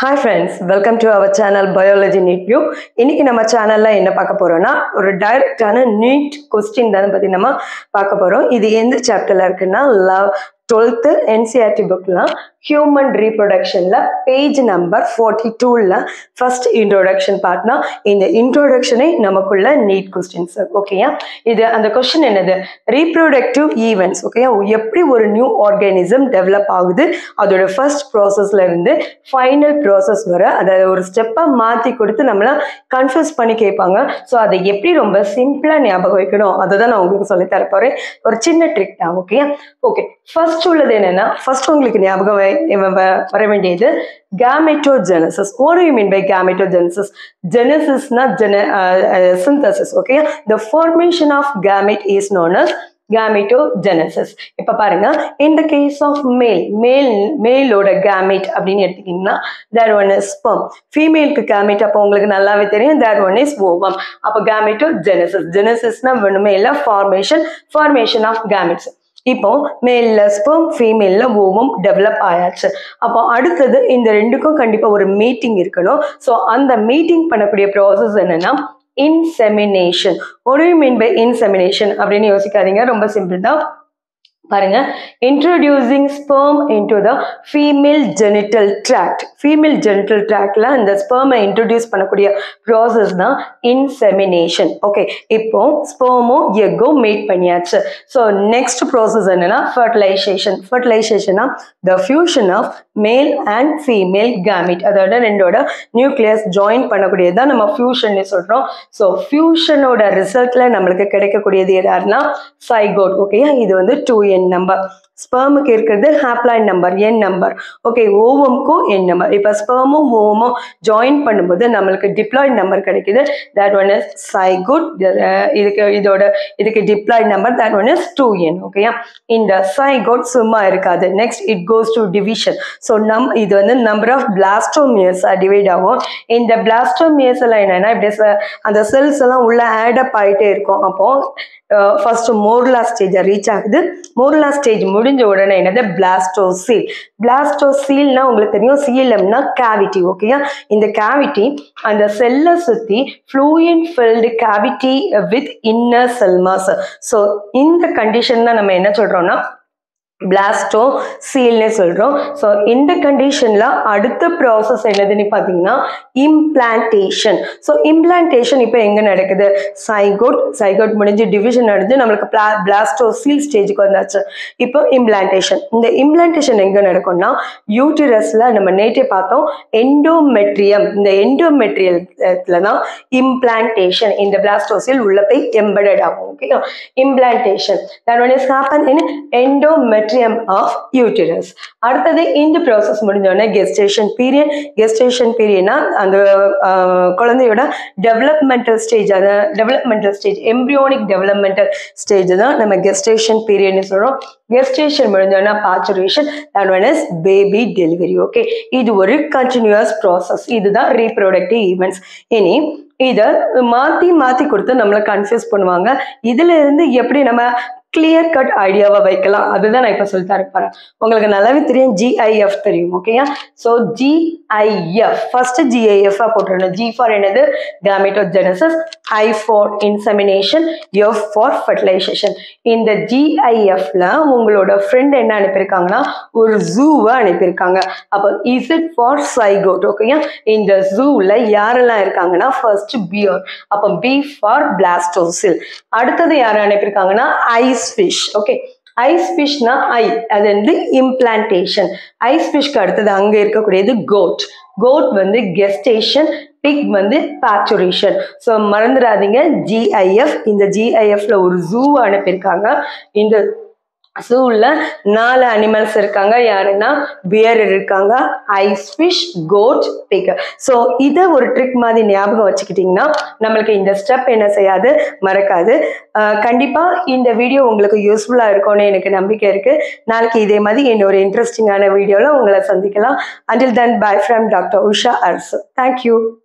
hi friends welcome to our channel biology NEET view இன்னைக்கு நம்ம சேனல்ல என்ன பார்க்க போறோம்னா ஒரு டைரக்டான நீட் கொஸ்டின் தானே பத்தி நம்ம பார்க்க போறோம் இது எந்த சாப்டர்ல இருக்குன்னா லவ் டுவெல்த்து என்சிஆர்டி புக்லாம் ஹியூமன் ரீப்ரொடக்ஷன்ல பேஜ் நம்பர் ஃபார்ட்டி டூவில் ஃபர்ஸ்ட் இன்ட்ரோடக்ஷன் பார்ட்னா இந்த இன்ட்ரோடக்ஷனே நமக்குள்ள நீட் கொஸ்டின்ஸ் ஓகேயா இது அந்த கொஸ்டின் என்னது ரீப்ரொடக்டிவ் ஈவெண்ட்ஸ் ஓகேயா எப்படி ஒரு நியூ ஆர்கானிசம் டெவலப் ஆகுது அதோட ஃபர்ஸ்ட் ப்ராசஸ்ல இருந்து ஃபைனல் ப்ராசஸ் வர அதை ஒரு ஸ்டெப்பாக மாற்றி கொடுத்து நம்மள கன்ஃபியூஸ் பண்ணி கேட்பாங்க ஸோ அதை எப்படி ரொம்ப சிம்பிளாக ஞாபகம் வைக்கணும் அதை தான் நான் உங்களுக்கு சொல்லி தர போகிறேன் ஒரு சின்ன ட்ரிக் தான் ஓகே ஓகே ஃபர்ஸ்ட் உள்ளது என்னன்னா ஃபர்ஸ்ட் உங்களுக்கு ஞாபகம் வை- வ- வர வேண்டியது gametogenesis what do you mean by gametogenesis genesisனா ஜென synthesis okay the formation of gamete is known as gametogenesis இப்ப பாருங்க in the case of male male மேலோட gamete அப்படின்னு எடுத்துக்கிட்டீங்கன்னா that one is sperm ஃபீமேலுக்கு gamete அப்போ உங்களுக்கு நல்லாவே தெரியும் that one is ovum அப்போ gametogenesis genesisனா ஒண்ணுமே இல்ல formation formation of gametes இப்போ மேல்ல ஸ்பெர்ம் ஃபீமேல்ல ஓவம் டெவலப் ஆயாச்சு அப்போ அடுத்தது இந்த ரெண்டுக்கும் கண்டிப்பா ஒரு மீட்டிங் இருக்கணும் ஸோ அந்த மீட்டிங் பண்ணக்கூடிய ப்ராசஸ் என்னன்னா இன்செமினேஷன் ஒரு மீன் பை இன்செமினேஷன் அப்படின்னு யோசிக்காதீங்க ரொம்ப சிம்பிள் தான் பாருங்க introducing sperm into the female genital tract female genital ட்ராக்ட்ல அந்த ஸ்பெர்மை இன்ட்ரோடியூஸ் பண்ணக்கூடிய ப்ராசஸ் தான் இன்செமினேஷன் ஓகே இப்போ ஸ்பெர்மும் எக்கும் மீட் பண்ணியாச்சு ஸோ நெக்ஸ்ட் ப்ராசஸ் என்னன்னா ஃபர்டிலைசேஷன் ஃபர்டிலைசேஷனா the fusion of male and female gamete அதோட ரெண்டோட நியூக்ளியஸ் ஜாயின் பண்ணக்கூடியது தான் நம்ம ஃபியூஷன் சொல்றோம் ஸோ ஃபியூஷனோட ரிசல்ட்ல நம்மளுக்கு கிடைக்கக்கூடியது யாருன்னா சைகோட் ஓகேயா இது வந்து டூ என் நம்பர் ஸ்பெர்முக்கு இருக்கிறது haploid number N number okay ஓவம்க்கும் என் நம்பர் இப்போ ஸ்பெர்மும் ஓவமும் ஜாயின் பண்ணும்போது நம்மளுக்கு டிப்ளாய்ட் நம்பர் கிடைக்குது தட் ஒன் இஸ் சைகுட் இதுக்கு இதோட இதுக்கு diploid number that one is two N ஓகேயா இந்த சைகோட் சும்மா இருக்காது next it goes to division so நம் இது வந்து நம்பர் ஆஃப் பிளாஸ்டோமியர்ஸ் டிவைட் ஆகும் இந்த பிளாஸ்டோமியர்ஸ் எல்லாம் என்னன்னா இப்படி ச- அந்த செல்ஸ் எல்லாம் உள்ள ஆட் அப் ஆயிட்டே இருக்கும் அப்போ ஃபர்ஸ்ட் மோர்லா ஸ்டேஜை ரீச் ஆகுது மோர்லா ஸ்டேஜ் முடிஞ்ச உடனே என்னது பிளாஸ்டோசீல் பிளாஸ்டோசீல்னா உங்களுக்கு தெரியும் சீலம்னா கேவிட்டி ஓகேயா இந்த கேவிட்டி அந்த செல்லை சுத்தி fluid filled cavity with inner cell mass so இந்த கண்டிஷன் தான் நம்ம என்ன சொல்றோம்னா பிளாஸ்டோ சீல்னு சொல்கிறோம் ஸோ இந்த கண்டிஷனில் அடுத்த ப்ராசஸ் என்னதுன்னு பார்த்தீங்கன்னா இம்ப்ளான்டேஷன் ஸோ இம்ப்ளான்டேஷன் இப்போ எங்கே நடக்குது சைகோட் சைகோட் முடிஞ்சு டிவிஷன் நடந்து நம்மளுக்கு பிளா பிளாஸ்டோ சீல் ஸ்டேஜுக்கு வந்தாச்சு இப்போ இம்ப்ளான்டேஷன் இந்த இம்ப்ளான்டேஷன் எங்கே நடக்கும்னா யூட்டிரஸில் நம்ம நேற்றே பார்த்தோம் எண்டோமெட்ரியம் இந்த எண்டோமெட்ரியத்தில் தான் இம்ப்ளான்டேஷன் இந்த பிளாஸ்டோசில் உள்ள போய் எம்படட் ஆகும் okay implantation that one is happen in endometrium of uterus அடுத்தது இந்த ப்ராசஸ் முடிஞ்சோடனே கெஸ்டேஷன் பீரியட் கெஸ்டேஷன் பீரியட்னா அந்த ஆஹ், குழந்தையோட டெவலப்மெண்டல் ஸ்டேஜ் அந்த developmental stage embryonic developmental stage தான் நம்ம கெஸ்டேஷன் பீரியட்னு சொல்றோம் கெஸ்டேஷன் முடிஞ்சோன்னா parturition that one is baby delivery okay இது ஒரு கண்டினியூஸ் ப்ராசஸ் இதுதான் ரீப்ரொடக்டிவ் ஈவெண்ட்ஸ் இனி இதை மாற்றி மாற்றி கொடுத்து நம்மளை கன்ஃபியூஸ் பண்ணுவாங்க இதுல இருந்து எப்படி நம்ம கிளியர் கட் ஐடியாவை வைக்கலாம் அதுதான் நான் இப்போ சொல்லி தரப்போறேன் உங்களுக்கு நல்லாவே தெரியும் ஜிஐஎஃப் தெரியும் ஓகேயா ஸோ ஜிஐஎஃப் ஃபர்ஸ்ட் ஜிஐஎஃப் போட்டுருணும் ஜி ஃபார் என்னது gametogenesis I for insemination F for fertilisation இந்த ஜிஐஎஃப்ல உங்களோட ஃப்ரெண்ட் என்ன அனுப்பியிருக்காங்கன்னா ஒரு ஜூவை அனுப்பியிருக்காங்க அப்போ இசட் ஃபார் சைகோட் ஓகேயா இந்த ஜூவில் யாரெல்லாம் இருக்காங்கன்னா ஃபர்ஸ்ட் பியர் அப்போ பி ஃபார் பிளாஸ்டோசில் அடுத்தது யார் அனுப்பியிருக்காங்கன்னா ஐஸ் ஃபிஷ் ஓகே ஐஸ் ஃபிஷ்னா ஐ அது வந்து இம்ப்ளான்டேஷன் ஐஸ் ஃபிஷ்க்கு அடுத்தது அங்கே இருக்கக்கூடியது கோட் கோட் வந்து கெஸ்டேஷன் பிக் வந்து பேச்சுரேஷன் ஸோ மறந்துடாதீங்க ஜிஐஎஃப் இந்த ஜிஐஎஃப்ல ஒரு ஜூ அனுப்பியிருக்காங்க இந்த ஜூவில் நாலு அனிமல்ஸ் இருக்காங்க யாருன்னா பியர் இருக்காங்க ice fish goat pig so இதை ஒரு ட்ரிக் மாதிரி ஞாபகம் வச்சுக்கிட்டிங்கன்னா நம்மளுக்கு இந்த ஸ்டெப் என்ன செய்யாது மறக்காது அஹ் கண்டிப்பா இந்த வீடியோ உங்களுக்கு யூஸ்ஃபுல்லா இருக்கும்னு எனக்கு நம்பிக்கை இருக்கு நாளைக்கு இதே மாதிரி இன்னொரு இன்ட்ரெஸ்டிங்கான வீடியோல உங்களை சந்திக்கலாம் until then bye from doctor Usha Arasu thank you